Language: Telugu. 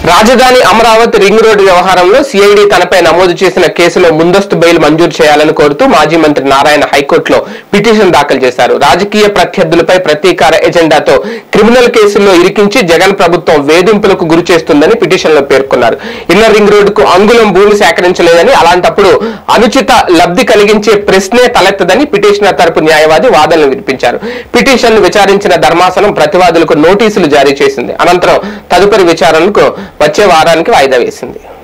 రాజధాని అమరావతి రింగ్ రోడ్డు వ్యవహారంలో సిఐడి తనపై నమోదు చేసిన కేసులో ముందస్తు బెయిల్ మంజూరు చేయాలని కోరుతూ మాజీ మంత్రి నారాయణ హైకోర్టులో పిటిషన్ దాఖలు చేశారు రాజకీయ ప్రత్యర్థులపై ప్రతీకార ఎజెండాతో క్రిమినల్ కేసుల్లో ఇరికించి జగన్ ప్రభుత్వం వేధింపులకు గురి చేస్తుందని పిటిషన్లో పేర్కొన్నారు ఇన్నర్ రింగ్ రోడ్డుకు అంగుళం భూమి సేకరించలేదని అలాంటప్పుడు అనుచిత లబ్ధి కలిగించే ప్రశ్నే తలెత్తదని పిటిషనర్ తరపు న్యాయవాది వాదనలు వినిపించారు పిటిషన్ విచారించిన ధర్మాసనం ప్రతివాదులకు నోటీసులు జారీ చేసింది అనంతరం తదుపరి విచారణకు వచ్చే వారానికి వాయిదా వేసింది